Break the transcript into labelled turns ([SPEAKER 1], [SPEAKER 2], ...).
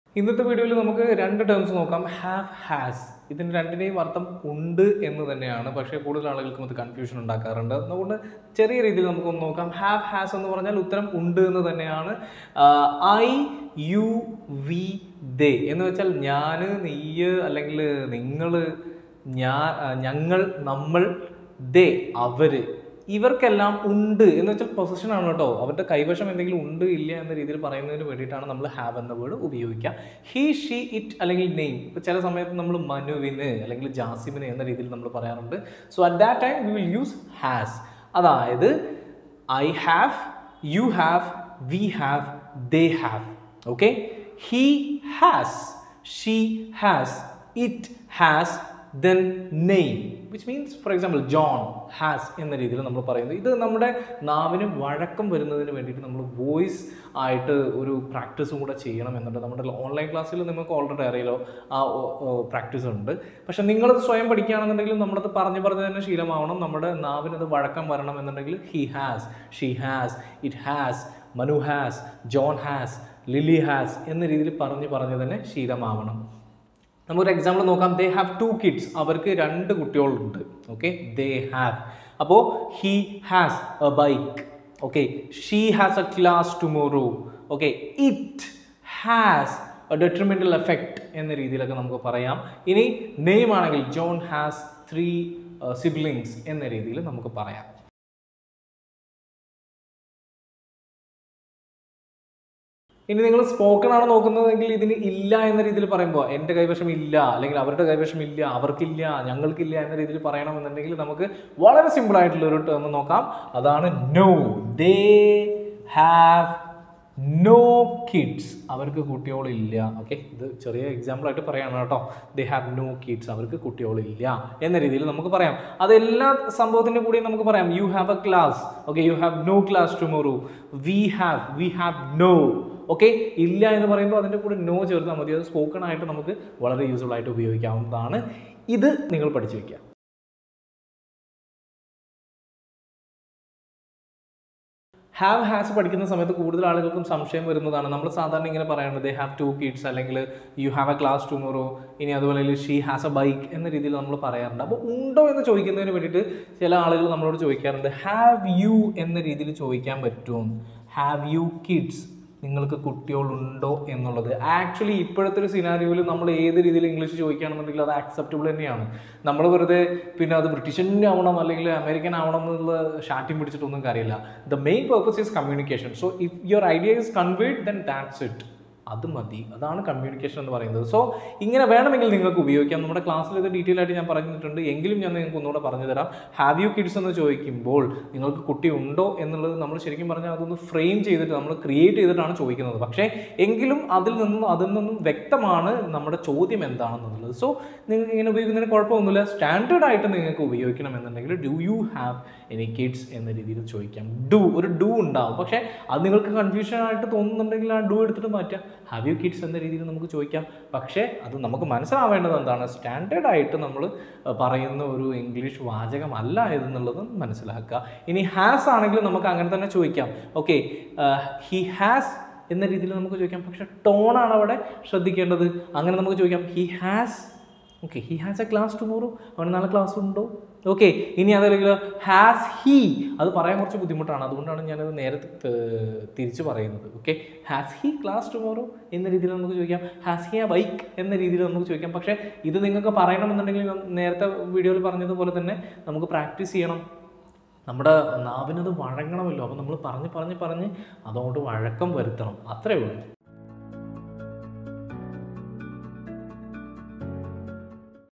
[SPEAKER 1] ഇന്നത്തെ വീഡിയോയിൽ നമുക്ക് രണ്ട് ടേംസ് നോക്കാം ഹാവ് ഹാസ് ഇതിന് രണ്ടിനെയും അർത്ഥം ഉണ്ട് എന്ന് തന്നെയാണ് പക്ഷേ കൂടുതൽ ആളുകൾക്കും അത് കൺഫ്യൂഷൻ ഉണ്ടാക്കാറുണ്ട് അതുകൊണ്ട് ചെറിയ രീതിയിൽ നമുക്കൊന്ന് നോക്കാം ഹാവ് ഹാസ് എന്ന് പറഞ്ഞാൽ ഉത്തരം ഉണ്ട് എന്ന് തന്നെയാണ് ഐ യു വി ദേ എന്ന് വെച്ചാൽ ഞാൻ നീയ് അല്ലെങ്കിൽ നിങ്ങൾ ഞാൻ ഞങ്ങൾ നമ്മൾ ദേ അവര് ഇവർക്കെല്ലാം ഉണ്ട് എന്ന് വെച്ചാൽ പൊസിഷൻ ആണ് കേട്ടോ അവരുടെ കൈവശം എന്തെങ്കിലും ഉണ്ട് ഇല്ല എന്ന രീതിയിൽ പറയുന്നതിന് വേണ്ടിയിട്ടാണ് നമ്മൾ ഹാവ് എന്ന വേർഡ് ഉപയോഗിക്കുക ഹി ഷീ ഇറ്റ് അല്ലെങ്കിൽ നെയിം ഇപ്പോൾ ചില സമയത്ത് നമ്മൾ മനുവിന് അല്ലെങ്കിൽ ജാസിമിന് എന്ന രീതിയിൽ നമ്മൾ പറയാറുണ്ട് so at that time we will use has അതായത് I have you have we have they have okay he has she has it has then name which means for example John has എന്ന രീതിയിൽ നമ്മൾ പറയുന്നത് ഇത് നമ്മുടെ നാവിന് വഴക്കം വരുന്നതിന് വേണ്ടിയിട്ട് നമ്മൾ വോയിസ് ആയിട്ട് ഒരു പ്രാക്ടീസും കൂടെ ചെയ്യണം എന്നുണ്ട് നമ്മുടെ ഓൺലൈൻ ക്ലാസ്സിൽ നിങ്ങൾക്ക് ഓൾറെഡി അറിയാലോ ആ പ്രാക്ടീസ് ഉണ്ട് പക്ഷെ നിങ്ങളത് സ്വയം പഠിക്കുകയാണെന്നുണ്ടെങ്കിൽ നമ്മളത് പറഞ്ഞു പറഞ്ഞ് തന്നെ ശീലമാവണം നമ്മുടെ നാവിനത് വഴക്കം വരണം എന്നുണ്ടെങ്കിൽ he has she has it has Manu has John has Lily has എന്ന രീതിയിൽ പറഞ്ഞ് പറഞ്ഞ് തന്നെ ശീലമാവണം നമുക്കൊരു എക്സാമ്പിൾ നോക്കാം ദേ ഹാവ് ടു കിഡ്സ് അവർക്ക് രണ്ട് കുട്ടികളുണ്ട് ഓക്കെ ദേ ഹാവ് അപ്പോൾ he has a bike okay she has a class tomorrow okay it has a detrimental effect എന്ന രീതിയിലൊക്കെ നമുക്ക് പറയാം ഇനി നെയിം ആണെങ്കിൽ ജോൺ ഹാസ് ത്രീ സിബ്ലിങ്സ് എന്ന രീതിയിൽ നമുക്ക് പറയാം ഇനി നിങ്ങൾ സ്പോക്കൺ ആണ് നോക്കുന്നതെങ്കിൽ ഇതിന് ഇല്ല എന്ന രീതിയിൽ പറയുമ്പോൾ എൻ്റെ കൈവശം ഇല്ല അല്ലെങ്കിൽ അവരുടെ കൈവശം ഇല്ല അവർക്കില്ല ഞങ്ങൾക്കില്ല എന്ന രീതിയിൽ പറയണമെന്നുണ്ടെങ്കിൽ നമുക്ക് വളരെ സിമ്പിൾ ആയിട്ടുള്ള ഒരു ടേം നോക്കാം അതാണ് no they have no kids അവർക്ക് കുട്ടികളില്ല ഓക്കെ ഇത് ചെറിയ എക്സാമ്പിൾ ആയിട്ട് പറയാണ് കേട്ടോ ദേ ഹാവ് നോ കിഡ്സ് അവർക്ക് കുട്ടികളില്ല എന്ന രീതിയിൽ നമുക്ക് പറയാം അതെല്ലാ സംഭവത്തിൻ്റെ കൂടി നമുക്ക് പറയാം you have a class okay you have no class tomorrow we have we have no okay ഇല്ല എന്ന് പറയുമ്പോൾ അതിൻ്റെ കൂടെ നോ ചേർത്താൽ മതി അത് സ്പോക്കൺ ആയിട്ട് നമുക്ക് വളരെ യൂസ്ഫുൾ ആയിട്ട് ഉപയോഗിക്കാവുന്നതാണ് ഇത് നിങ്ങൾ പഠിച്ചു വയ്ക്കുക ഹാവ് ഹാസ് പഠിക്കുന്ന സമയത്ത് കൂടുതൽ ആളുകൾക്കും സംശയം വരുന്നതാണ് നമ്മൾ സാധാരണ ഇങ്ങനെ പറയുന്നത് ദേ ഹാവ് ടു കിഡ്സ് അല്ലെങ്കിൽ you have a class tomorrow ഇനി അതുപോലെ ഷീ ഹാസ് എ ബൈക്ക് എന്ന രീതിയിൽ നമ്മൾ പറയാറുണ്ട് അപ്പോൾ ഉണ്ടോ എന്ന് ചോദിക്കുന്നതിന് വേണ്ടിയിട്ട് ചില ആളുകൾ നമ്മളോട് ചോദിക്കാറുണ്ട് ഹാവ് യു എന്ന രീതിയിൽ ചോദിക്കാൻ പറ്റുമോ ഹാവ് യു കിഡ്സ് നിങ്ങൾക്ക് കുട്ടികളുണ്ടോ എന്നുള്ളത് ആക്ച്വലി ഇപ്പോഴത്തെ ഒരു സിനാരിയോയിൽ നമ്മൾ ഏത് രീതിയിൽ ഇംഗ്ലീഷ് ചോദിക്കുകയാണെന്നുണ്ടെങ്കിൽ അത് ആക്സെപ്റ്റബിൾ തന്നെയാണ് നമ്മൾ വെറുതെ പിന്നെ അത് ബ്രിട്ടീഷ് ആവണം അല്ലെങ്കിൽ അമേരിക്കൻ ആവണം എന്നുള്ള ഷാറ്റിംഗ് പിടിച്ചിട്ടൊന്നും കാര്യമില്ല the main purpose is communication so if your idea is conveyed then that's it അത് മതി അതാണ് കമ്മ്യൂണിക്കേഷൻ എന്ന് പറയുന്നത് സോ ഇങ്ങനെ വേണമെങ്കിൽ നിങ്ങൾക്ക് ഉപയോഗിക്കാം നമ്മുടെ ക്ലാസ്സിൽ ഇത് ഡീറ്റെയിൽ ആയിട്ട് ഞാൻ പറഞ്ഞിട്ടുണ്ട് എങ്കിലും ഞാൻ നിങ്ങൾക്ക് ഒന്നുകൂടെ പറഞ്ഞു തരാം ഹാവ് യു കിഡ്സ് എന്ന് ചോദിക്കുമ്പോൾ നിങ്ങൾക്ക് കുട്ടി ഉണ്ടോ എന്നുള്ളത് നമ്മൾ ശരിക്കും പറഞ്ഞാൽ അതൊന്ന് ഫ്രെയിം ചെയ്തിട്ട് നമ്മൾ ക്രിയേറ്റ് ചെയ്തിട്ടാണ് ചോദിക്കുന്നത് പക്ഷേ എങ്കിലും അതിൽ നിന്നും അതിൽ നിന്നും വ്യക്തമാണ് നമ്മുടെ ചോദ്യം എന്താണെന്നുള്ളത് സോ നിങ്ങൾക്ക് ഇങ്ങനെ ഉപയോഗിക്കുന്നതിന് കുഴപ്പമൊന്നുമില്ല സ്റ്റാൻഡേർഡ് ആയിട്ട് നിങ്ങൾക്ക് ഉപയോഗിക്കണം എന്നുണ്ടെങ്കിൽ do you have any kids എന്ന രീതിയിൽ ചോദിക്കാം ഡു ഒരു ഡു ഉണ്ടാവും പക്ഷേ അത് നിങ്ങൾക്ക് കൺഫ്യൂഷൻ ആയിട്ട് തോന്നുന്നുണ്ടെങ്കിൽ ആ ഡു എടുത്തിട്ട് മാറ്റാം ഹാവ് യു കിഡ്സ് എന്ന രീതിയിൽ നമുക്ക് ചോദിക്കാം പക്ഷേ അത് നമുക്ക് മനസ്സിലാവേണ്ടത് എന്താണ് സ്റ്റാൻഡേർഡ് ആയിട്ട് നമ്മൾ പറയുന്ന ഒരു ഇംഗ്ലീഷ് വാചകമല്ല എന്നുള്ളത് മനസ്സിലാക്കുക ഇനി ഹാസ് ആണെങ്കിൽ നമുക്ക് അങ്ങനെ തന്നെ ചോദിക്കാം ഓക്കെ ഹി ഹാസ് എന്ന രീതിയിൽ നമുക്ക് ചോദിക്കാം പക്ഷേ ടോണാണ് അവിടെ ശ്രദ്ധിക്കേണ്ടത് അങ്ങനെ നമുക്ക് ചോദിക്കാം he has okay he has a class tomorrow അവന് നാളെ ക്ലാസ് ഉണ്ടോ ഓക്കെ ഇനി അതല്ലെങ്കിൽ ഹാസ് ഹീ അത് പറയാൻ കുറച്ച് ബുദ്ധിമുട്ടാണ് അതുകൊണ്ടാണ് ഞാനത് നേരെ തിരിച്ച് പറയുന്നത് okay has he class tomorrow എന്ന രീതിയിൽ നമുക്ക് ചോദിക്കാം ഹാസ് ഹി എ ബൈക്ക് എന്ന രീതിയിൽ നമുക്ക് ചോദിക്കാം പക്ഷേ ഇത് നിങ്ങൾക്ക് പറയണമെന്നുണ്ടെങ്കിൽ നേരത്തെ വീഡിയോയിൽ പറഞ്ഞതുപോലെ തന്നെ നമുക്ക് പ്രാക്ടീസ് ചെയ്യണം നമ്മുടെ നാവിനത് വഴങ്ങണമല്ലോ അപ്പോൾ നമ്മൾ പറഞ്ഞ് പറഞ്ഞ് പറഞ്ഞ് അതോട്ട് വഴക്കം വരുത്തണം അത്രയേ ഉള്ളൂ